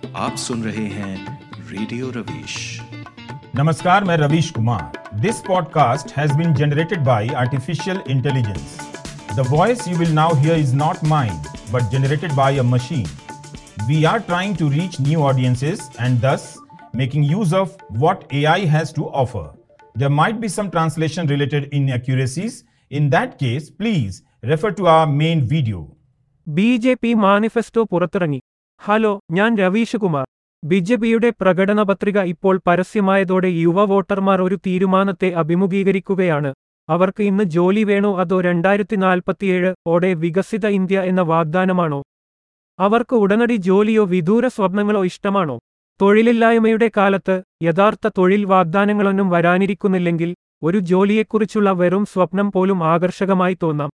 आप सुन रहे हैं रेडियो रवीश नमस्कार मैं Ravish Kumar this podcast has been generated by artificial intelligence the voice you will now hear is not mine but generated by a machine we are trying to reach new audiences and thus making use of what AI has to offer. There might be some translation related inaccuracies. In that case, please refer to our main video. B J P manifesto പുറത്തിറങ്ങി hello ഞാൻ Ravish Kumar B J പിയുടെ പ്രകടന പത്രിക ഇപ്പോൾ പരസ്യമായതോടെ യുവ വോട്ടർമാർ ഒരു തീരുമാനത്തെ അഭിമുഖീകരിക്കുകയാണ് അവർക്ക് ഇന്ന് ജോലി വേണോ അതോ രണ്ടായിരത്തി നാൽപ്പത്തിയേഴ് ഓടെ വികസിത ഇന്ത്യ എന്ന വാഗ്ദാനമാണോ അവർക്ക് ഉടനടി ജോലിയോ വിദൂര സ്വപ്നങ്ങളോ ഇഷ്ടമാണോ തൊഴിലില്ലായ്മയുടെ കാലത്ത് യഥാർത്ഥ തൊഴിൽ വാഗ്ദാനങ്ങളൊന്നും വരാനിരിക്കുന്നില്ലെങ്കിൽ ഒരു ജോലിയെക്കുറിച്ചുള്ള വെറും സ്വപ്നം പോലും ആകർഷകമായി തോന്നാം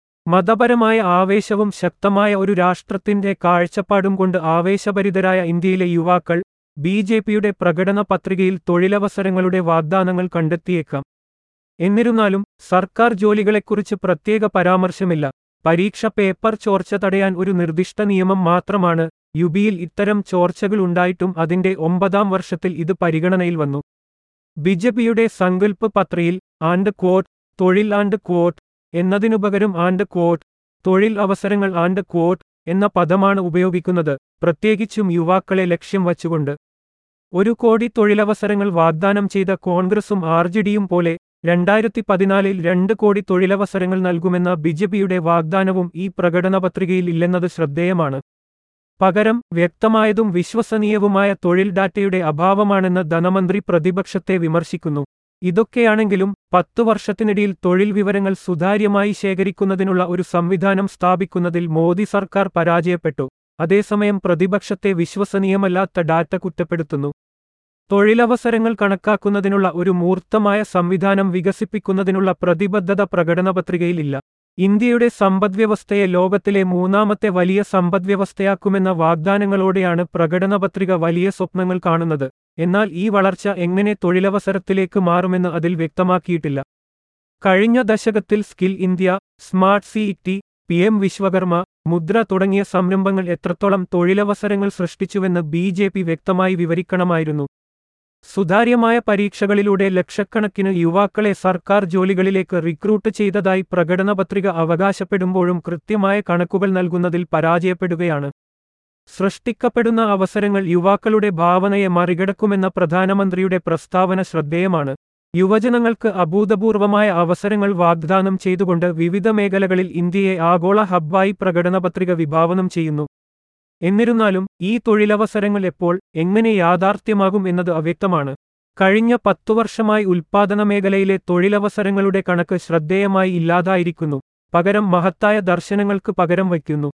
മതപരമായ ആവേശവും ശക്തമായ ഒരു രാഷ്ട്രത്തിന്റെ കാഴ്ചപ്പാടും കൊണ്ട് ആവേശഭരിതരായ ഇന്ത്യയിലെ യുവാക്കൾ ബി ജെ പിയുടെ പ്രകടന പത്രികയിൽ തൊഴിലവസരങ്ങളുടെ വാഗ്ദാനങ്ങൾ കണ്ടെത്തിയേക്കാം എന്നിരുന്നാലും സർക്കാർ ജോലികളെക്കുറിച്ച് പ്രത്യേക പരാമർശമില്ല പരീക്ഷ പേപ്പർ ചോർച്ച തടയാൻ ഒരു നിർദ്ദിഷ്ട നിയമം മാത്രമാണ് യുബിയിൽ ഇത്തരം ചോർച്ചകൾ ഉണ്ടായിട്ടും അതിന്റെ ഒമ്പതാം വർഷത്തിൽ ഇത് പരിഗണനയിൽ വന്നു ബിജെപിയുടെ സങ്കല്പ് പത്രിയിൽ ആൻഡ് ക്വോട്ട് തൊഴിൽ ആൻഡ് ക്വോട്ട് എന്നതിനുപകരം ആൻഡ് ക്വോട്ട് തൊഴിൽ അവസരങ്ങൾ ആൻഡ് ക്വോട്ട് എന്ന പദമാണ് ഉപയോഗിക്കുന്നത് പ്രത്യേകിച്ചും യുവാക്കളെ ലക്ഷ്യം വച്ചുകൊണ്ട് ഒരു കോടി തൊഴിലവസരങ്ങൾ വാഗ്ദാനം ചെയ്ത കോൺഗ്രസും ആർ ജെ ഡിയും പോലെ രണ്ടായിരത്തി പതിനാലിൽ രണ്ട് കോടി തൊഴിലവസരങ്ങൾ നൽകുമെന്ന ബിജെപിയുടെ വാഗ്ദാനവും ഈ പ്രകടന പത്രികയിൽ ഇല്ലെന്നത് ശ്രദ്ധേയമാണ് പകരം വ്യക്തമായതും വിശ്വസനീയവുമായ തൊഴിൽ ഡാറ്റയുടെ അഭാവമാണെന്ന് ധനമന്ത്രി പ്രതിപക്ഷത്തെ വിമർശിക്കുന്നു ഇതൊക്കെയാണെങ്കിലും പത്തു വർഷത്തിനിടയിൽ തൊഴിൽ വിവരങ്ങൾ സുതാര്യമായി ശേഖരിക്കുന്നതിനുള്ള ഒരു സംവിധാനം സ്ഥാപിക്കുന്നതിൽ മോദി സർക്കാർ പരാജയപ്പെട്ടു അതേസമയം പ്രതിപക്ഷത്തെ വിശ്വസനീയമല്ലാത്ത ഡാറ്റ കുറ്റപ്പെടുത്തുന്നു തൊഴിലവസരങ്ങൾ കണക്കാക്കുന്നതിനുള്ള ഒരു മൂർത്തമായ സംവിധാനം വികസിപ്പിക്കുന്നതിനുള്ള പ്രതിബദ്ധത പ്രകടനപത്രികയിലില്ല ഇന്ത്യയുടെ സമ്പദ്വ്യവസ്ഥയെ ലോകത്തിലെ മൂന്നാമത്തെ വലിയ സമ്പദ്വ്യവസ്ഥയാക്കുമെന്ന വാഗ്ദാനങ്ങളോടെയാണ് പ്രകടനപത്രിക വലിയ സ്വപ്നങ്ങൾ കാണുന്നത് എന്നാൽ ഈ വളർച്ച എങ്ങനെ തൊഴിലവസരത്തിലേക്ക് മാറുമെന്ന് അതിൽ വ്യക്തമാക്കിയിട്ടില്ല കഴിഞ്ഞ ദശകത്തിൽ സ്കിൽ ഇന്ത്യ സ്മാർട്ട് സിഇടി പി എം വിശ്വകർമ്മ മുദ്ര തുടങ്ങിയ സംരംഭങ്ങൾ എത്രത്തോളം തൊഴിലവസരങ്ങൾ സൃഷ്ടിച്ചുവെന്ന് ബി ജെ പി വ്യക്തമായി വിവരിക്കണമായിരുന്നു സുതാര്യമായ പരീക്ഷകളിലൂടെ ലക്ഷക്കണക്കിന് യുവാക്കളെ സർക്കാർ ജോലികളിലേക്ക് റിക്രൂട്ട് ചെയ്തതായി പ്രകടനപത്രിക അവകാശപ്പെടുമ്പോഴും കൃത്യമായ കണക്കുകൾ നൽകുന്നതിൽ പരാജയപ്പെടുകയാണ് സൃഷ്ടിക്കപ്പെടുന്ന അവസരങ്ങൾ യുവാക്കളുടെ ഭാവനയെ മറികടക്കുമെന്ന പ്രധാനമന്ത്രിയുടെ പ്രസ്താവന ശ്രദ്ധേയമാണ് യുവജനങ്ങൾക്ക് അഭൂതപൂർവമായ അവസരങ്ങൾ വാഗ്ദാനം ചെയ്തുകൊണ്ട് വിവിധ മേഖലകളിൽ ഇന്ത്യയെ ആഗോള ഹബ്ബായി പ്രകടനപത്രിക വിഭാവനം ചെയ്യുന്നു എന്നിരുന്നാലും ഈ തൊഴിലവസരങ്ങൾ എപ്പോൾ എങ്ങനെ യാഥാർത്ഥ്യമാകും എന്നത് അവ്യക്തമാണ് കഴിഞ്ഞ പത്തു വർഷമായി ഉൽപ്പാദന മേഖലയിലെ തൊഴിലവസരങ്ങളുടെ കണക്ക് ശ്രദ്ധേയമായി ഇല്ലാതായിരിക്കുന്നു പകരം മഹത്തായ ദർശനങ്ങൾക്ക് പകരം വയ്ക്കുന്നു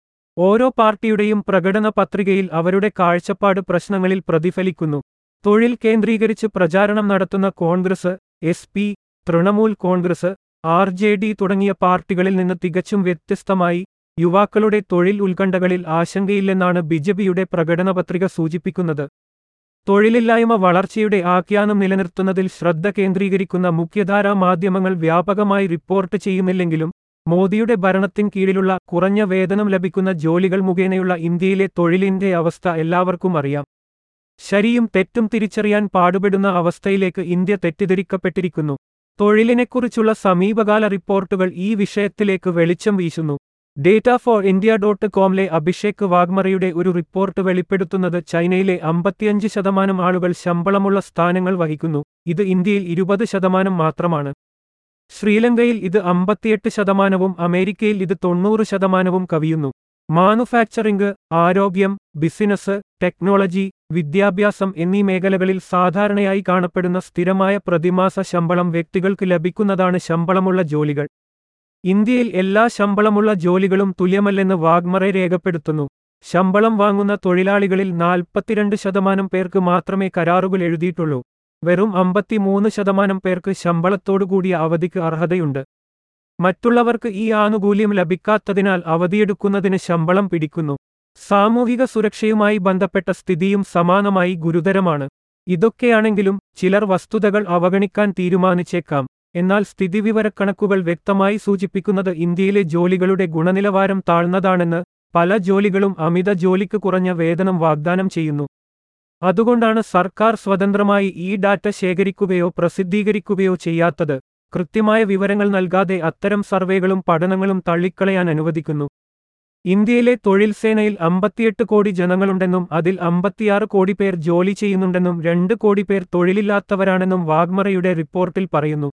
ഓരോ പാർട്ടിയുടെയും പ്രകടന പത്രികയിൽ അവരുടെ കാഴ്ചപ്പാട് പ്രശ്നങ്ങളിൽ പ്രതിഫലിക്കുന്നു തൊഴിൽ കേന്ദ്രീകരിച്ച് പ്രചാരണം നടത്തുന്ന Congress S P Trinamool Congress R J D തുടങ്ങിയ പാർട്ടികളിൽ നിന്ന് തികച്ചും വ്യത്യസ്തമായി യുവാക്കളുടെ തൊഴിൽ ഉത്കണ്ഠകളിൽ ആശങ്കയില്ലെന്നാണ് ബിജെപിയുടെ പ്രകടനപത്രിക സൂചിപ്പിക്കുന്നത് തൊഴിലില്ലായ്മ വളർച്ചയുടെ ആഖ്യാനം നിലനിർത്തുന്നതിൽ ശ്രദ്ധ കേന്ദ്രീകരിക്കുന്ന മുഖ്യധാരാ മാധ്യമങ്ങൾ വ്യാപകമായി റിപ്പോർട്ട് ചെയ്യുന്നില്ലെങ്കിലും മോദിയുടെ ഭരണത്തിൻ കീഴിലുള്ള കുറഞ്ഞ വേതനം ലഭിക്കുന്ന ജോലികൾ മുഖേനയുള്ള ഇന്ത്യയിലെ തൊഴിലിന്റെ അവസ്ഥ എല്ലാവർക്കും അറിയാം ശരിയും തെറ്റും തിരിച്ചറിയാൻ പാടുപെടുന്ന അവസ്ഥയിലേക്ക് ഇന്ത്യ തെറ്റിദ്ധരിക്കപ്പെട്ടിരിക്കുന്നു തൊഴിലിനെക്കുറിച്ചുള്ള സമീപകാല റിപ്പോർട്ടുകൾ ഈ വിഷയത്തിലേക്ക് വെളിച്ചം വീശുന്നു ഡേറ്റ ഫോർ ഇന്ത്യ ഡോട്ട് കോമിലെ അഭിഷേക് വാഗ്മറയുടെ ഒരു റിപ്പോർട്ട് വെളിപ്പെടുത്തുന്നത് ചൈനയിലെ അമ്പത്തിയഞ്ച് ശതമാനം ആളുകൾ ശമ്പളമുള്ള സ്ഥാനങ്ങൾ വഹിക്കുന്നു ഇത് ഇന്ത്യയിൽ ഇരുപത് ശതമാനം മാത്രമാണ് ശ്രീലങ്കയിൽ ഇത് അമ്പത്തിയെട്ട് ശതമാനവും അമേരിക്കയിൽ ഇത് തൊണ്ണൂറ് ശതമാനവും കവിയുന്നു മാനുഫാക്ചറിംഗ് ആരോഗ്യം ബിസിനസ് ടെക്നോളജി വിദ്യാഭ്യാസം എന്നീ മേഖലകളിൽ സാധാരണയായി കാണപ്പെടുന്ന സ്ഥിരമായ പ്രതിമാസ ശമ്പളം വ്യക്തികൾക്ക് ലഭിക്കുന്നതാണ് ശമ്പളമുള്ള ജോലികൾ ഇന്ത്യയിൽ എല്ലാ ശമ്പളമുള്ള ജോലികളും തുല്യമല്ലെന്ന് വാഗ്മറെ രേഖപ്പെടുത്തുന്നു ശമ്പളം വാങ്ങുന്ന തൊഴിലാളികളിൽ നാൽപ്പത്തിരണ്ട് ശതമാനം പേർക്ക് മാത്രമേ കരാറുകൾ എഴുതിയിട്ടുള്ളൂ വെറും അമ്പത്തിമൂന്ന് ശതമാനം പേർക്ക് ശമ്പളത്തോടുകൂടിയ അവധിക്ക് അർഹതയുണ്ട് മറ്റുള്ളവർക്ക് ഈ ആനുകൂല്യം ലഭിക്കാത്തതിനാൽ അവധിയെടുക്കുന്നതിന് ശമ്പളം പിടിക്കുന്നു സാമൂഹിക സുരക്ഷയുമായി ബന്ധപ്പെട്ട സ്ഥിതിയും സമാനമായി ഗുരുതരമാണ് ഇതൊക്കെയാണെങ്കിലും ചിലർ വസ്തുതകൾ അവഗണിക്കാൻ തീരുമാനിച്ചേക്കാം എന്നാൽ സ്ഥിതിവിവരക്കണക്കുകൾ വ്യക്തമായി സൂചിപ്പിക്കുന്നത് ഇന്ത്യയിലെ ജോലികളുടെ ഗുണനിലവാരം താഴ്ന്നതാണെന്ന് പല ജോലികളും അമിത ജോലിക്ക് കുറഞ്ഞ വേതനം വാഗ്ദാനം ചെയ്യുന്നു അതുകൊണ്ടാണ് സർക്കാർ സ്വതന്ത്രമായി ഈ ഡാറ്റ ശേഖരിക്കുകയോ പ്രസിദ്ധീകരിക്കുകയോ ചെയ്യാത്തത് കൃത്യമായ വിവരങ്ങൾ നൽകാതെ അത്തരം സർവേകളും പഠനങ്ങളും തള്ളിക്കളയാൻ അനുവദിക്കുന്നു ഇന്ത്യയിലെ തൊഴിൽ സേനയിൽ അമ്പത്തിയെട്ട് കോടി ജനങ്ങളുണ്ടെന്നും അതിൽ അമ്പത്തിയാറ് കോടി പേർ ജോലി ചെയ്യുന്നുണ്ടെന്നും രണ്ട് കോടി പേർ തൊഴിലില്ലാത്തവരാണെന്നും വാഗ്മറയുടെ റിപ്പോർട്ടിൽ പറയുന്നു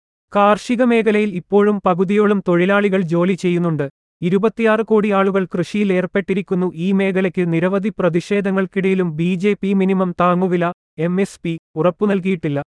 കാർഷിക മേഖലയിൽ ഇപ്പോഴും പകുതിയോളം തൊഴിലാളികൾ ജോലി ചെയ്യുന്നുണ്ട് ഇരുപത്തിയാറ് കോടി ആളുകൾ കൃഷിയിൽ ഏർപ്പെട്ടിരിക്കുന്നു ഈ മേഖലയ്ക്ക് നിരവധി പ്രതിഷേധങ്ങൾക്കിടയിലും ബി ജെ പി മിനിമം താങ്ങുവില എം എസ് പി ഉറപ്പു നൽകിയിട്ടില്ല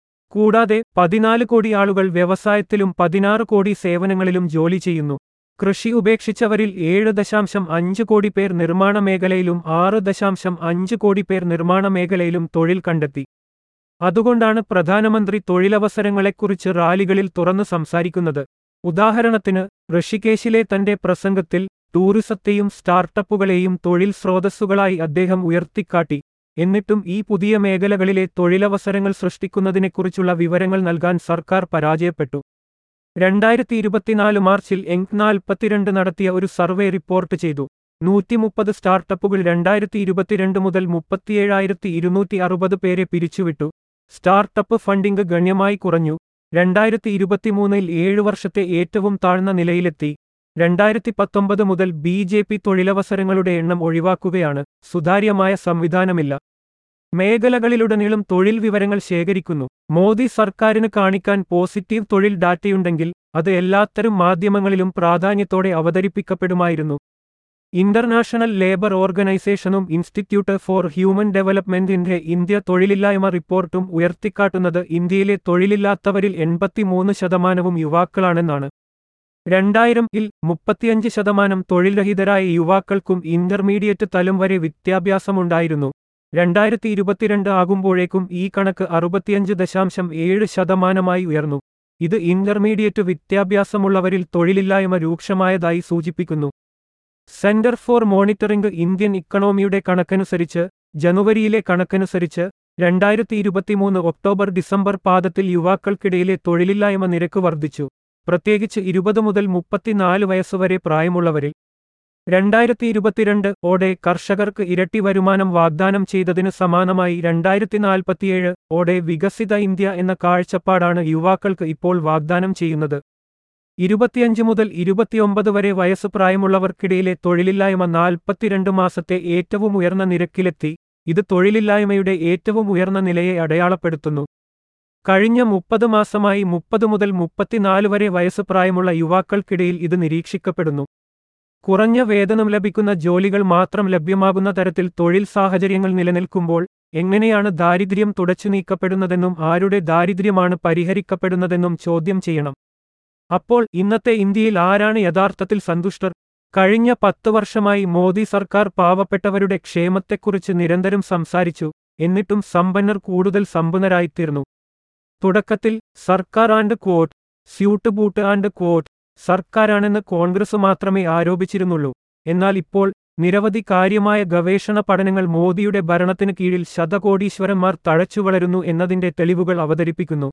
കൂടാതെ പതിനാല് കോടി ആളുകൾ വ്യവസായത്തിലും പതിനാറ് കോടി സേവനങ്ങളിലും ജോലി ചെയ്യുന്നു കൃഷി ഉപേക്ഷിച്ചവരിൽ ഏഴ് ദശാംശം അഞ്ച് കോടി പേർ നിർമ്മാണ മേഖലയിലും ആറ് ദശാംശം അഞ്ച് കോടി പേർ നിർമ്മാണ മേഖലയിലും തൊഴിൽ കണ്ടെത്തി അതുകൊണ്ടാണ് പ്രധാനമന്ത്രി തൊഴിലവസരങ്ങളെക്കുറിച്ച് റാലികളിൽ തുറന്നു സംസാരിക്കുന്നത് ഉദാഹരണത്തിന് ഋഷികേശിലെ തന്റെ പ്രസംഗത്തിൽ ടൂറിസത്തെയും സ്റ്റാർട്ടപ്പുകളെയും തൊഴിൽ സ്രോതസ്സുകളായി അദ്ദേഹം ഉയർത്തിക്കാട്ടി എന്നിട്ടും ഈ പുതിയ മേഖലകളിലെ തൊഴിലവസരങ്ങൾ സൃഷ്ടിക്കുന്നതിനെക്കുറിച്ചുള്ള വിവരങ്ങൾ നൽകാൻ സർക്കാർ പരാജയപ്പെട്ടു രണ്ടായിരത്തി ഇരുപത്തിനാല് മാർച്ചിൽ എങ്ക് നാൽപ്പത്തിരണ്ട് നടത്തിയ ഒരു സർവേ റിപ്പോർട്ട് ചെയ്തു നൂറ്റിമുപ്പത് സ്റ്റാർട്ടപ്പുകൾ രണ്ടായിരത്തി ഇരുപത്തിരണ്ട് മുതൽ മുപ്പത്തിയേഴായിരത്തി ഇരുന്നൂറ്റി അറുപത് പേരെ പിരിച്ചുവിട്ടു സ്റ്റാർട്ടപ്പ് ഫണ്ടിംഗ് ഗണ്യമായി കുറഞ്ഞു രണ്ടായിരത്തി ഇരുപത്തിമൂന്നിൽ ഏഴു വർഷത്തെ ഏറ്റവും താഴ്ന്ന നിലയിലെത്തി രണ്ടായിരത്തി പത്തൊമ്പത് മുതൽ ബി ജെ പി തൊഴിലവസരങ്ങളുടെ എണ്ണം ഒഴിവാക്കുകയാണ് സുതാര്യമായ സംവിധാനമില്ല മേഖലകളിലുടനീളം തൊഴിൽ വിവരങ്ങൾ ശേഖരിക്കുന്നു മോദി സർക്കാരിന് കാണിക്കാൻ പോസിറ്റീവ് തൊഴിൽ ഡാറ്റയുണ്ടെങ്കിൽ അത് എല്ലാത്തരം മാധ്യമങ്ങളിലും പ്രാധാന്യത്തോടെ അവതരിപ്പിക്കപ്പെടുമായിരുന്നു ഇന്റർനാഷണൽ ലേബർ ഓർഗനൈസേഷനും ഇൻസ്റ്റിറ്റ്യൂട്ട് ഫോർ ഹ്യൂമൻ ഡെവലപ്മെന്റിന്റെ ഇന്ത്യ തൊഴിലില്ലായ്മ റിപ്പോർട്ടും ഉയർത്തിക്കാട്ടുന്നത് ഇന്ത്യയിലെ തൊഴിലില്ലാത്തവരിൽ എൺപത്തിമൂന്ന് ശതമാനവും യുവാക്കളാണെന്നാണ് രണ്ടായിരം ഇൽ മുപ്പത്തിയഞ്ച് ശതമാനം തൊഴിൽരഹിതരായ യുവാക്കൾക്കും ഇന്റർമീഡിയറ്റ് തലം വരെ വിദ്യാഭ്യാസമുണ്ടായിരുന്നു രണ്ടായിരത്തി ഇരുപത്തിരണ്ട് ആകുമ്പോഴേക്കും ഈ കണക്ക് അറുപത്തിയഞ്ച് ദശാംശം ഏഴ് ശതമാനമായി ഉയർന്നു ഇത് ഇന്റർമീഡിയറ്റ് വിദ്യാഭ്യാസമുള്ളവരിൽ തൊഴിലില്ലായ്മ രൂക്ഷമായതായി സൂചിപ്പിക്കുന്നു സെന്റർ ഫോർ മോണിറ്ററിംഗ് ഇന്ത്യൻ ഇക്കണോമിയുടെ കണക്കനുസരിച്ച് ജനുവരിയിലെ കണക്കനുസരിച്ച് രണ്ടായിരത്തി ഇരുപത്തിമൂന്ന് ഒക്ടോബർ ഡിസംബർ പാദത്തിൽ യുവാക്കൾക്കിടയിലെ തൊഴിലില്ലായ്മ നിരക്ക് വർദ്ധിച്ചു പ്രത്യേകിച്ച് ഇരുപത് മുതൽ മുപ്പത്തിനാല് വയസ്സുവരെ പ്രായമുള്ളവരിൽ രണ്ടായിരത്തി ഇരുപത്തിരണ്ട് ഓടെ കർഷകർക്ക് ഇരട്ടി വരുമാനം വാഗ്ദാനം ചെയ്തതിന് സമാനമായി രണ്ടായിരത്തി നാൽപ്പത്തിയേഴ് ഓടെ വികസിത ഇന്ത്യ എന്ന കാഴ്ചപ്പാടാണ് യുവാക്കൾക്ക് ഇപ്പോൾ വാഗ്ദാനം ചെയ്യുന്നത് ഇരുപത്തിയഞ്ച് മുതൽ ഇരുപത്തിയൊമ്പത് വരെ വയസ്സ് പ്രായമുള്ളവർക്കിടയിലെ തൊഴിലില്ലായ്മ നാൽപ്പത്തിരണ്ട് മാസത്തെ ഏറ്റവും ഉയർന്ന നിരക്കിലെത്തി ഇത് തൊഴിലില്ലായ്മയുടെ ഏറ്റവും ഉയർന്ന നിലയെ അടയാളപ്പെടുത്തുന്നു കഴിഞ്ഞ മുപ്പത് മാസമായി മുപ്പത് മുതൽ മുപ്പത്തിനാല് വരെ വയസ്സ് പ്രായമുള്ള യുവാക്കൾക്കിടയിൽ ഇത് നിരീക്ഷിക്കപ്പെടുന്നു കുറഞ്ഞ വേതനം ലഭിക്കുന്ന ജോലികൾ മാത്രം ലഭ്യമാകുന്ന തരത്തിൽ തൊഴിൽ സാഹചര്യങ്ങൾ നിലനിൽക്കുമ്പോൾ എങ്ങനെയാണ് ദാരിദ്ര്യം തുടച്ചു നീക്കപ്പെടുന്നതെന്നും ആരുടെ ദാരിദ്ര്യമാണ് പരിഹരിക്കപ്പെടുന്നതെന്നും ചോദ്യം ചെയ്യണം അപ്പോൾ ഇന്നത്തെ ഇന്ത്യയിൽ ആരാണ് യഥാർത്ഥത്തിൽ സന്തുഷ്ടർ കഴിഞ്ഞ പത്ത് വർഷമായി മോദി സർക്കാർ പാവപ്പെട്ടവരുടെ ക്ഷേമത്തെക്കുറിച്ച് നിരന്തരം സംസാരിച്ചു എന്നിട്ടും സമ്പന്നർ കൂടുതൽ സമ്പന്നരായിത്തീർന്നു തുടക്കത്തിൽ സർക്കാർ and quote suit boot and quote സർക്കാരാണെന്ന് കോൺഗ്രസ് മാത്രമേ ആരോപിച്ചിരുന്നുള്ളൂ എന്നാൽ ഇപ്പോൾ നിരവധി കാര്യമായ ഗവേഷണ പഠനങ്ങൾ മോദിയുടെ ഭരണത്തിന് കീഴിൽ ശതകോടീശ്വരന്മാർ തഴച്ചുവളരുന്നു എന്നതിന്റെ തെളിവുകൾ അവതരിപ്പിക്കുന്നു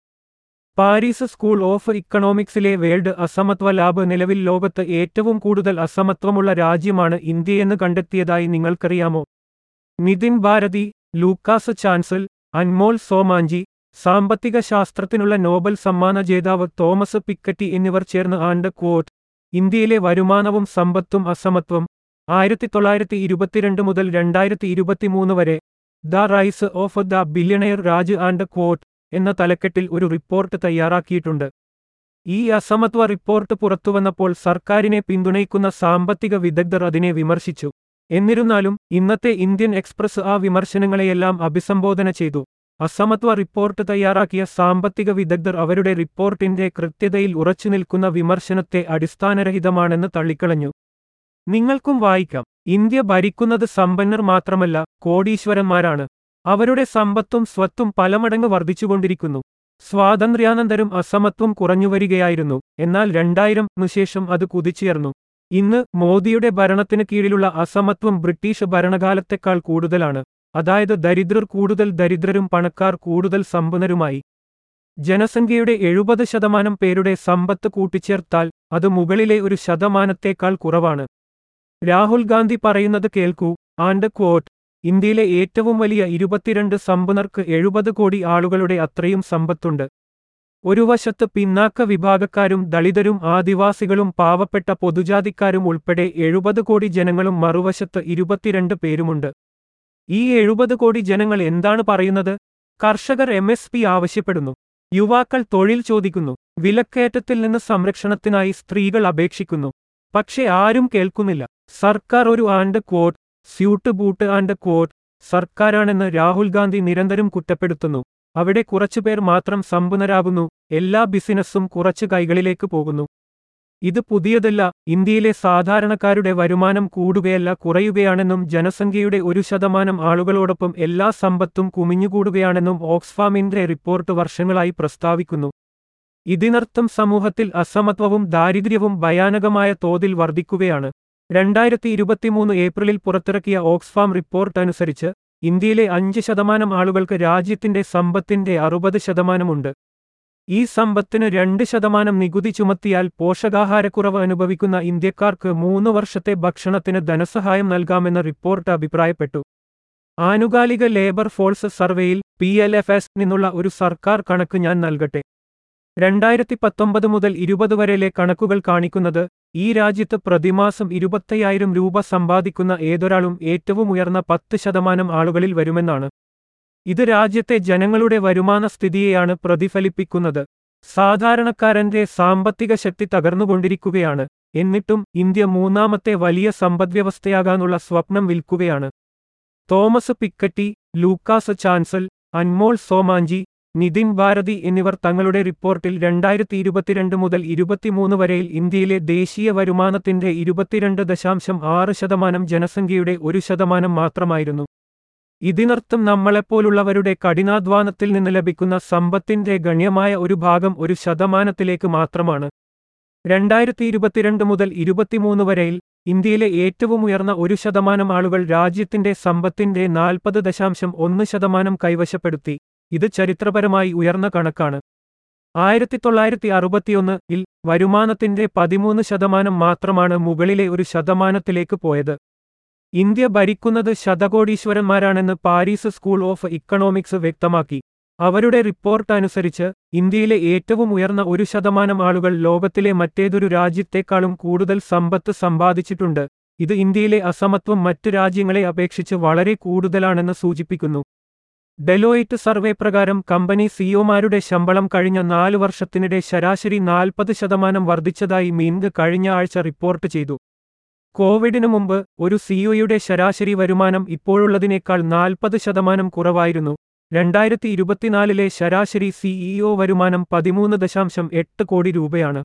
പാരീസ് സ്കൂൾ ഓഫ് ഇക്കണോമിക്സിലെ വേൾഡ് അസമത്വ ലാബ് നിലവിൽ ലോകത്ത് ഏറ്റവും കൂടുതൽ അസമത്വമുള്ള രാജ്യമാണ് ഇന്ത്യയെന്ന് കണ്ടെത്തിയതായി നിങ്ങൾക്കറിയാമോ നിതിൻ ഭാരതി ലൂക്കാസ് ചാൻസൽ അൻമോൾ സോമാഞ്ചി സാമ്പത്തിക ശാസ്ത്രത്തിനുള്ള നോബൽ സമ്മാന ജേതാവ് തോമസ് പിക്കറ്റി എന്നിവർ ചേർന്ന് ആണ്ട് ക്വോട്ട് ഇന്ത്യയിലെ വരുമാനവും സമ്പത്തും അസമത്വം ആയിരത്തി തൊള്ളായിരത്തി ഇരുപത്തിരണ്ട് മുതൽ രണ്ടായിരത്തി ഇരുപത്തിമൂന്ന് വരെ the rise of the billionaire Raj and quote എന്ന തലക്കെട്ടിൽ ഒരു റിപ്പോർട്ട് തയ്യാറാക്കിയിട്ടുണ്ട് ഈ അസമത്വ റിപ്പോർട്ട് പുറത്തുവന്നപ്പോൾ സർക്കാരിനെ പിന്തുണയ്ക്കുന്ന സാമ്പത്തിക വിദഗ്ധർ അതിനെ വിമർശിച്ചു എന്നിരുന്നാലും ഇന്നത്തെ ഇന്ത്യൻ എക്സ്പ്രസ് ആ വിമർശനങ്ങളെയെല്ലാം അഭിസംബോധന ചെയ്തു അസമത്വ റിപ്പോർട്ട് തയ്യാറാക്കിയ സാമ്പത്തിക വിദഗ്ധർ അവരുടെ റിപ്പോർട്ടിന്റെ കൃത്യതയിൽ ഉറച്ചുനിൽക്കുന്ന വിമർശനത്തെ അടിസ്ഥാനരഹിതമാണെന്ന് തള്ളിക്കളഞ്ഞു നിങ്ങൾക്കും വായിക്കാം ഇന്ത്യ ഭരിക്കുന്നത് സമ്പന്നർ മാത്രമല്ല കോടീശ്വരന്മാരാണ് അവരുടെ സമ്പത്തും സ്വത്തും പലമടങ്ങ് വർദ്ധിച്ചുകൊണ്ടിരിക്കുന്നു സ്വാതന്ത്ര്യാനന്തരം അസമത്വം കുറഞ്ഞുവരികയായിരുന്നു എന്നാൽ രണ്ടായിരം ശേഷം അത് കുതിച്ചുയർന്നു ഇന്ന് മോദിയുടെ ഭരണത്തിന് കീഴിലുള്ള അസമത്വം ബ്രിട്ടീഷ് ഭരണകാലത്തെക്കാൾ കൂടുതലാണ് അതായത് ദരിദ്രർ കൂടുതൽ ദരിദ്രരും പണക്കാർ കൂടുതൽ സമ്പന്നരുമായി ജനസംഖ്യയുടെ എഴുപത് ശതമാനം പേരുടെ സമ്പത്ത് കൂട്ടിച്ചേർത്താൽ അത് മുകളിലെ ഒരു ശതമാനത്തേക്കാൾ കുറവാണ് രാഹുൽ ഗാന്ധി പറയുന്നത് കേൾക്കൂ ആൻഡ് ക്വോട്ട് ഇന്ത്യയിലെ ഏറ്റവും വലിയ ഇരുപത്തിരണ്ട് സമ്പന്നർക്ക് എഴുപത് കോടി ആളുകളുടെ അത്രയും സമ്പത്തുണ്ട് ഒരു വശത്ത് പിന്നാക്ക വിഭാഗക്കാരും ദളിതരും ആദിവാസികളും പാവപ്പെട്ട പൊതുജാതിക്കാരും ഉൾപ്പെടെ എഴുപത് കോടി ജനങ്ങളും മറുവശത്ത് ഇരുപത്തിരണ്ട് പേരുമുണ്ട് ഈ എഴുപത് കോടി ജനങ്ങൾ എന്താണ് പറയുന്നത് കർഷകർ എം എസ് പി ആവശ്യപ്പെടുന്നു യുവാക്കൾ തൊഴിൽ ചോദിക്കുന്നു വിലക്കയറ്റത്തിൽ നിന്ന് സംരക്ഷണത്തിനായി സ്ത്രീകൾ അപേക്ഷിക്കുന്നു പക്ഷെ ആരും കേൾക്കുന്നില്ല സർക്കാർ ഒരു and quote suit boot and quote സർക്കാരാണെന്ന് രാഹുൽ ഗാന്ധി നിരന്തരം കുറ്റപ്പെടുത്തുന്നു അവിടെ കുറച്ചുപേർ മാത്രം സമ്പന്നരാകുന്നു എല്ലാ ബിസിനസ്സും കുറച്ച് കൈകളിലേക്ക് പോകുന്നു ഇത് പുതിയതല്ല ഇന്ത്യയിലെ സാധാരണക്കാരുടെ വരുമാനം കൂടുകയല്ല കുറയുകയാണെന്നും ജനസംഖ്യയുടെ ഒരു ശതമാനം ആളുകളോടൊപ്പം എല്ലാ സമ്പത്തും കുമിഞ്ഞുകൂടുകയാണെന്നും ഓക്സ്ഫാമിന്റെ റിപ്പോർട്ട് വർഷങ്ങളായി പ്രസ്താവിക്കുന്നു ഇതിനർത്ഥം സമൂഹത്തിൽ അസമത്വവും ദാരിദ്ര്യവും ഭയാനകമായ തോതിൽ വർദ്ധിക്കുകയാണ് രണ്ടായിരത്തി ഇരുപത്തിമൂന്ന് ഏപ്രിലിൽ പുറത്തിറക്കിയ ഓക്സ്ഫാം റിപ്പോർട്ട് അനുസരിച്ച് ഇന്ത്യയിലെ അഞ്ച് ശതമാനം ആളുകൾക്ക് രാജ്യത്തിന്റെ സമ്പത്തിന്റെ അറുപത് ശതമാനമുണ്ട് ഈ സമ്പത്തിന് രണ്ട് ശതമാനം നികുതി ചുമത്തിയാൽ പോഷകാഹാരക്കുറവ് അനുഭവിക്കുന്ന ഇന്ത്യക്കാർക്ക് മൂന്ന് വർഷത്തെ ഭക്ഷണത്തിന് ധനസഹായം നൽകാമെന്ന് റിപ്പോർട്ട് അഭിപ്രായപ്പെട്ടു ആനുകാലിക ലേബർ ഫോഴ്സ് സർവേയിൽ പി എൽ എഫ് എസ് നിന്നുള്ള ഒരു സർക്കാർ കണക്ക് ഞാൻ നൽകട്ടെ രണ്ടായിരത്തി പത്തൊമ്പത് മുതൽ ഇരുപത് വരെയിലെ കണക്കുകൾ കാണിക്കുന്നത് ഈ രാജ്യത്ത് പ്രതിമാസം ഇരുപത്തയ്യായിരം രൂപ സമ്പാദിക്കുന്ന ഏതൊരാളും ഏറ്റവും ഉയർന്ന പത്ത് ശതമാനം ആളുകളിൽ വരുമെന്നാണ് ഇത് രാജ്യത്തെ ജനങ്ങളുടെ വരുമാന സ്ഥിതിയെയാണ് പ്രതിഫലിപ്പിക്കുന്നത് സാധാരണക്കാരന്റെ സാമ്പത്തിക ശക്തി തകർന്നുകൊണ്ടിരിക്കുകയാണ് എന്നിട്ടും ഇന്ത്യ മൂന്നാമത്തെ വലിയ സമ്പദ്വ്യവസ്ഥയാകാനുള്ള സ്വപ്നം വിൽക്കുകയാണ് Thomas Piketty Lucas Chancel Anmol Somanchi Nitin Bharti എന്നിവർ തങ്ങളുടെ റിപ്പോർട്ടിൽ രണ്ടായിരത്തി ഇരുപത്തിരണ്ട് മുതൽ ഇരുപത്തിമൂന്ന് വരെയിൽ ഇന്ത്യയിലെ ദേശീയ വരുമാനത്തിന്റെ ഇരുപത്തിരണ്ട് ദശാംശം ആറ് ശതമാനം ജനസംഖ്യയുടെ ഒരു ശതമാനം മാത്രമായിരുന്നു ഇതിനർത്ഥം നമ്മളെപ്പോലുള്ളവരുടെ കഠിനാധ്വാനത്തിൽ നിന്ന് ലഭിക്കുന്ന സമ്പത്തിന്റെ ഗണ്യമായ ഒരു ഭാഗം ഒരു ശതമാനത്തിലേക്ക് മാത്രമാണ് രണ്ടായിരത്തി ഇരുപത്തിരണ്ട് മുതൽ ഇരുപത്തിമൂന്ന് വരെയിൽ ഇന്ത്യയിലെ ഏറ്റവും ഉയർന്ന ഒരു ശതമാനം ആളുകൾ രാജ്യത്തിന്റെ സമ്പത്തിന്റെ നാൽപ്പത് ദശാംശം ഒന്ന് ശതമാനം കൈവശപ്പെടുത്തി ഇത് ചരിത്രപരമായി ഉയർന്ന കണക്കാണ് ആയിരത്തി തൊള്ളായിരത്തി അറുപത്തിയൊന്ന് ഇൽ വരുമാനത്തിന്റെ പതിമൂന്ന് ശതമാനം മാത്രമാണ് മുകളിലെ ഒരു ശതമാനത്തിലേക്ക് പോയത് ഇന്ത്യ ഭരിക്കുന്നത് ശതകോടീശ്വരന്മാരാണെന്ന് പാരീസ് സ്കൂൾ ഓഫ് ഇക്കണോമിക്സ് വ്യക്തമാക്കി അവരുടെ റിപ്പോർട്ട് അനുസരിച്ച് ഇന്ത്യയിലെ ഏറ്റവും ഉയർന്ന ഒരു ശതമാനം ആളുകൾ ലോകത്തിലെ മറ്റേതൊരു രാജ്യത്തെക്കാളും കൂടുതൽ സമ്പത്ത് സമ്പാദിച്ചിട്ടുണ്ട് ഇത് ഇന്ത്യയിലെ അസമത്വം മറ്റ് രാജ്യങ്ങളെ അപേക്ഷിച്ച് വളരെ കൂടുതലാണെന്ന് സൂചിപ്പിക്കുന്നു ഡെലോയിറ്റ് സർവേ പ്രകാരം കമ്പനി സിഇഒമാരുടെ ശമ്പളം കഴിഞ്ഞ നാല് വർഷത്തിനിടെ ശരാശരി നാൽപ്പത് ശതമാനം വർദ്ധിച്ചതായി മീൻഗ് കഴിഞ്ഞ ആഴ്ച റിപ്പോർട്ട് ചെയ്തു കോവിഡിനു മുമ്പ് ഒരു സിഇഒയുടെ ശരാശരി വരുമാനം ഇപ്പോഴുള്ളതിനേക്കാൾ നാൽപ്പത് ശതമാനം കുറവായിരുന്നു രണ്ടായിരത്തി ഇരുപത്തിനാലിലെ ശരാശരി സിഇഒ വരുമാനം പതിമൂന്ന് ദശാംശം എട്ട് കോടി രൂപയാണ്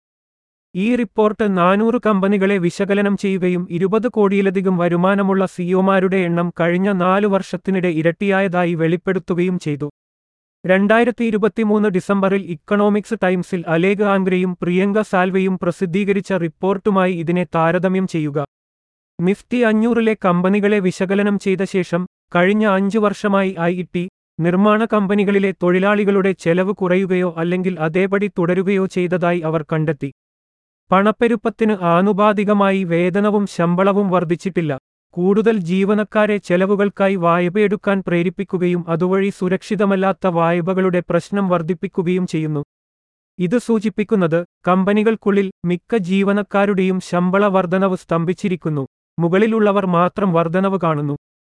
ഈ റിപ്പോർട്ട് നാനൂറ് കമ്പനികളെ വിശകലനം ചെയ്യുകയും ഇരുപത് കോടിയിലധികം വരുമാനമുള്ള സിഇഒമാരുടെ എണ്ണം കഴിഞ്ഞ നാലു വർഷത്തിനിടെ ഇരട്ടിയായതായി വെളിപ്പെടുത്തുകയും ചെയ്തു രണ്ടായിരത്തി ഇരുപത്തിമൂന്ന് ഡിസംബറിൽ ഇക്കണോമിക്സ് ടൈംസിൽ അലേഖ ആംഗ്രയും പ്രിയങ്ക സാൽവയും പ്രസിദ്ധീകരിച്ച റിപ്പോർട്ടുമായി ഇതിനെ താരതമ്യം ചെയ്യുക നിഫ്റ്റി അഞ്ഞൂറിലെ കമ്പനികളെ വിശകലനം ചെയ്ത ശേഷം കഴിഞ്ഞ അഞ്ചു വർഷമായി ഐ ടി നിർമ്മാണ കമ്പനികളിലെ തൊഴിലാളികളുടെ ചെലവ് കുറയുകയോ അല്ലെങ്കിൽ അതേപടി തുടരുകയോ ചെയ്തതായി അവർ കണ്ടെത്തി പണപ്പെരുപ്പത്തിന് ആനുപാതികമായി വേതനവും ശമ്പളവും വർദ്ധിച്ചിട്ടില്ല കൂടുതൽ ജീവനക്കാരെ ചെലവുകൾക്കായി വായ്പയെടുക്കാൻ പ്രേരിപ്പിക്കുകയും അതുവഴി സുരക്ഷിതമല്ലാത്ത വായ്പകളുടെ പ്രശ്നം വർദ്ധിപ്പിക്കുകയും ചെയ്യുന്നു ഇത് സൂചിപ്പിക്കുന്നത് കമ്പനികൾക്കുള്ളിൽ മിക്ക ജീവനക്കാരുടെയും ശമ്പള വർധനവ് സ്തംഭിച്ചിരിക്കുന്നു മുകളിലുള്ളവർ മാത്രം വർധനവ് കാണുന്നു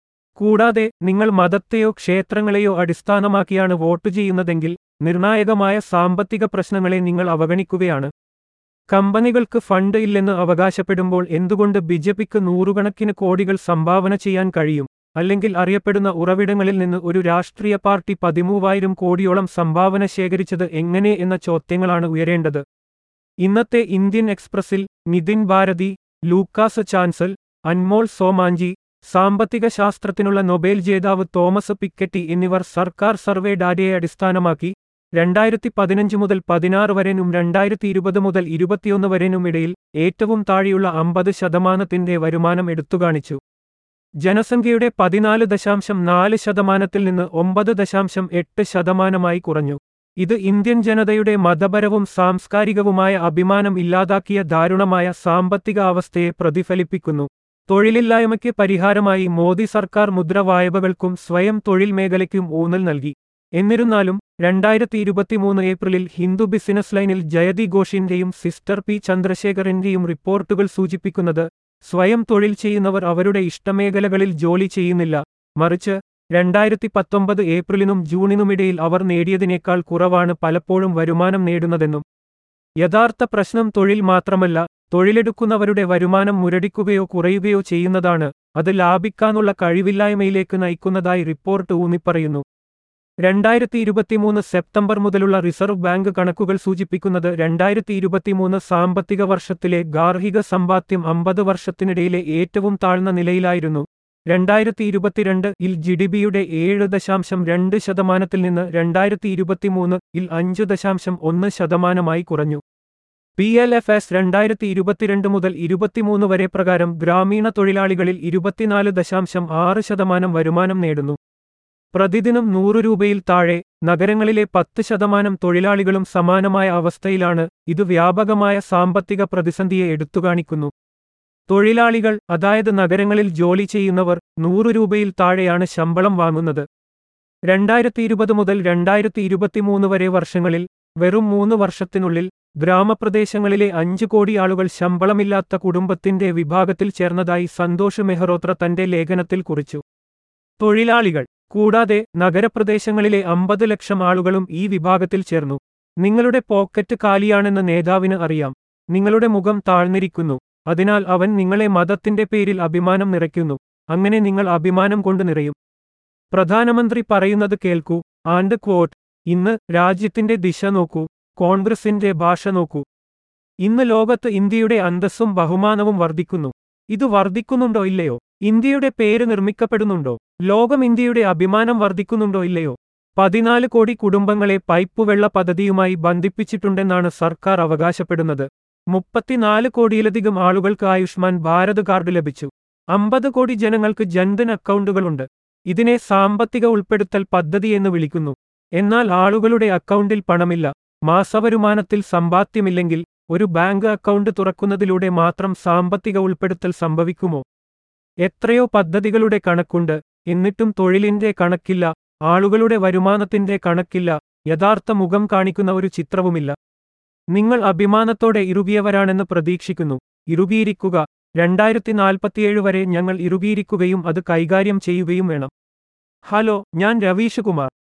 കൂടാതെ നിങ്ങൾ മതത്തെയോ ക്ഷേത്രങ്ങളെയോ അടിസ്ഥാനമാക്കിയാണ് വോട്ട് ചെയ്യുന്നതെങ്കിൽ നിർണായകമായ സാമ്പത്തിക പ്രശ്നങ്ങളെ നിങ്ങൾ അവഗണിക്കുകയാണ് കമ്പനികൾക്ക് ഫണ്ട് ഇല്ലെന്ന് അവകാശപ്പെടുമ്പോൾ എന്തുകൊണ്ട് ബിജെപിക്ക് നൂറുകണക്കിന് കോടികൾ സംഭാവന ചെയ്യാൻ കഴിയും അല്ലെങ്കിൽ അറിയപ്പെടുന്ന ഉറവിടങ്ങളിൽ നിന്ന് ഒരു രാഷ്ട്രീയ പാർട്ടി പതിമൂവായിരം കോടിയോളം സംഭാവന ശേഖരിച്ചത് എങ്ങനെ എന്ന ചോദ്യങ്ങളാണ് ഉയരേണ്ടത് ഇന്നത്തെ ഇന്ത്യൻ എക്സ്പ്രസിൽ നിതിൻ ഭാരതി ലൂക്കാസ് ചാൻസൽ അൻമോൾ സോമാഞ്ചി സാമ്പത്തിക ശാസ്ത്രത്തിനുള്ള നൊബേൽ ജേതാവ് തോമസ് പിക്കറ്റി എന്നിവർ സർക്കാർ സർവേ ഡാറ്റയെ അടിസ്ഥാനമാക്കി രണ്ടായിരത്തി പതിനഞ്ച് മുതൽ പതിനാറ് വരെനും രണ്ടായിരത്തി ഇരുപത് മുതൽ ഇരുപത്തിയൊന്ന് വരെനും ഇടയിൽ ഏറ്റവും താഴെയുള്ള അമ്പത് ശതമാനത്തിന്റെ വരുമാനം എടുത്തുകാണിച്ചു ജനസംഖ്യയുടെ പതിനാല് ദശാംശം നാല് ശതമാനത്തിൽ നിന്ന് ഒമ്പത് ദശാംശം എട്ട് ശതമാനമായി കുറഞ്ഞു ഇത് ഇന്ത്യൻ ജനതയുടെ മതപരവും സാംസ്കാരികവുമായ അഭിമാനം ഇല്ലാതാക്കിയ ദാരുണമായ സാമ്പത്തിക അവസ്ഥയെ പ്രതിഫലിപ്പിക്കുന്നു തൊഴിലില്ലായ്മയ്ക്ക് പരിഹാരമായി മോദി സർക്കാർ മുദ്ര വായ്പകൾക്കും സ്വയം തൊഴിൽ മേഖലയ്ക്കും ഊന്നൽ നൽകി എന്നിരുന്നാലും രണ്ടായിരത്തി ഇരുപത്തിമൂന്ന് ഏപ്രിലിൽ ഹിന്ദു ബിസിനസ് ലൈനിൽ ജയതി ഘോഷിന്റെയും സിസ്റ്റർ പി ചന്ദ്രശേഖരന്റെയും റിപ്പോർട്ടുകൾ സൂചിപ്പിക്കുന്നത് സ്വയം തൊഴിൽ ചെയ്യുന്നവർ അവരുടെ ഇഷ്ടമേഖലകളിൽ ജോലി ചെയ്യുന്നില്ല മറിച്ച് രണ്ടായിരത്തി പത്തൊമ്പത് ഏപ്രിലിനും ജൂണിനുമിടയിൽ അവർ നേടിയതിനേക്കാൾ കുറവാണ് പലപ്പോഴും വരുമാനം നേടുന്നതെന്നും യഥാർത്ഥ പ്രശ്നം തൊഴിൽ മാത്രമല്ല തൊഴിലെടുക്കുന്നവരുടെ വരുമാനം മുരടിക്കുകയോ കുറയുകയോ ചെയ്യുന്നതാണ് അത് ലാഭിക്കാനുള്ള കഴിവില്ലായ്മയിലേക്ക് നയിക്കുന്നതായി റിപ്പോർട്ട് ഊന്നിപ്പറയുന്നു രണ്ടായിരത്തി ഇരുപത്തിമൂന്ന് സെപ്റ്റംബർ മുതലുള്ള റിസർവ് ബാങ്ക് കണക്കുകൾ സൂചിപ്പിക്കുന്നത് രണ്ടായിരത്തി ഇരുപത്തിമൂന്ന് സാമ്പത്തിക വർഷത്തിലെ ഗാർഹിക സമ്പാദ്യം അമ്പത് വർഷത്തിനിടയിലെ ഏറ്റവും താഴ്ന്ന നിലയിലായിരുന്നു രണ്ടായിരത്തി ഇരുപത്തിരണ്ട് ഇൽ ജിഡിബിയുടെ ഏഴ് ദശാംശം രണ്ട് ശതമാനത്തിൽ നിന്ന് രണ്ടായിരത്തി ഇരുപത്തിമൂന്ന് ഇൽ അഞ്ച് ദശാംശം ഒന്ന് ശതമാനമായി കുറഞ്ഞു പി എൽ എഫ് എസ് രണ്ടായിരത്തി ഇരുപത്തിരണ്ട് മുതൽ ഇരുപത്തിമൂന്ന് വരെ പ്രകാരം ഗ്രാമീണ തൊഴിലാളികളിൽ ഇരുപത്തിനാല് ദശാംശം ആറ് ശതമാനം വരുമാനം നേടുന്നു പ്രതിദിനം നൂറ് രൂപയിൽ താഴെ നഗരങ്ങളിലെ പത്ത് ശതമാനം തൊഴിലാളികളും സമാനമായ അവസ്ഥയിലാണ് ഇത് വ്യാപകമായ സാമ്പത്തിക പ്രതിസന്ധിയെ എടുത്തുകാണിക്കുന്നു തൊഴിലാളികൾ അതായത് നഗരങ്ങളിൽ ജോലി ചെയ്യുന്നവർ നൂറ് രൂപയിൽ താഴെയാണ് ശമ്പളം വാങ്ങുന്നത് രണ്ടായിരത്തി ഇരുപത് മുതൽ രണ്ടായിരത്തി ഇരുപത്തിമൂന്ന് വരെ വർഷങ്ങളിൽ വെറും മൂന്ന് വർഷത്തിനുള്ളിൽ ഗ്രാമപ്രദേശങ്ങളിലെ അഞ്ച് കോടി ആളുകൾ ശമ്പളമില്ലാത്ത കുടുംബത്തിന്റെ വിഭാഗത്തിൽ ചേർന്നതായി സന്തോഷ് മെഹ്റോത്ര തന്റെ ലേഖനത്തിൽ കുറിച്ചു തൊഴിലാളികൾ കൂടാതെ നഗരപ്രദേശങ്ങളിലെ അമ്പത് ലക്ഷം ആളുകളും ഈ വിഭാഗത്തിൽ ചേർന്നു നിങ്ങളുടെ പോക്കറ്റ് കാലിയാണെന്ന് നേതാവിന് അറിയാം നിങ്ങളുടെ മുഖം താഴ്ന്നിരിക്കുന്നു അതിനാൽ അവൻ നിങ്ങളെ മതത്തിന്റെ പേരിൽ അഭിമാനം നിറയ്ക്കുന്നു അങ്ങനെ നിങ്ങൾ അഭിമാനം കൊണ്ട് നിറയും പ്രധാനമന്ത്രി പറയുന്നത് കേൾക്കൂ ആൻഡ് ക്വോട്ട് ഇന്ന് രാജ്യത്തിന്റെ ദിശ നോക്കൂ കോൺഗ്രസിന്റെ ഭാഷ നോക്കൂ ഇന്ന് ലോകത്ത് ഇന്ത്യയുടെ അന്തസ്സും ബഹുമാനവും വർദ്ധിക്കുന്നു ഇത് വർദ്ധിക്കുന്നുണ്ടോ ഇല്ലയോ ഇന്ത്യയുടെ പേര് നിർമ്മിക്കപ്പെടുന്നുണ്ടോ ലോകം ഇന്ത്യയുടെ അഭിമാനം വർദ്ധിക്കുന്നുണ്ടോ ഇല്ലയോ പതിനാല് കോടി കുടുംബങ്ങളെ പൈപ്പുവെള്ള പദ്ധതിയുമായി ബന്ധിപ്പിച്ചിട്ടുണ്ടെന്നാണ് സർക്കാർ അവകാശപ്പെടുന്നത് മുപ്പത്തിനാല് കോടിയിലധികം ആളുകൾക്ക് ആയുഷ്മാൻ ഭാരത് കാർഡ് ലഭിച്ചു അമ്പത് കോടി ജനങ്ങൾക്ക് ജൻധൻ അക്കൗണ്ടുകളുണ്ട് ഇതിനെ സാമ്പത്തിക ഉൾപ്പെടുത്തൽ പദ്ധതി എന്ന് വിളിക്കുന്നു എന്നാൽ ആളുകളുടെ അക്കൗണ്ടിൽ പണമില്ല മാസവരുമാനത്തിൽ സമ്പാദ്യമില്ലെങ്കിൽ ഒരു ബാങ്ക് അക്കൗണ്ട് തുറക്കുന്നതിലൂടെ മാത്രം സാമ്പത്തിക ഉൾപ്പെടുത്തൽ സംഭവിക്കുമോ എത്രയോ പദ്ധതികളുടെ കണക്കുണ്ട് എന്നിട്ടും തൊഴിലിന്റെ കണക്കില്ല ആളുകളുടെ വരുമാനത്തിന്റെ കണക്കില്ല യഥാർത്ഥ മുഖം കാണിക്കുന്ന ഒരു ചിത്രവുമില്ല നിങ്ങൾ അഭിമാനത്തോടെ ഇറുകിയവരാണെന്ന് പ്രതീക്ഷിക്കുന്നു ഇറുകിയിരിക്കുക രണ്ടായിരത്തി നാൽപ്പത്തിയേഴ് വരെ ഞങ്ങൾ ഇറുകിയിരിക്കുകയും അത് കൈകാര്യം ചെയ്യുകയും വേണം ഹലോ ഞാൻ രവീഷ് കുമാർ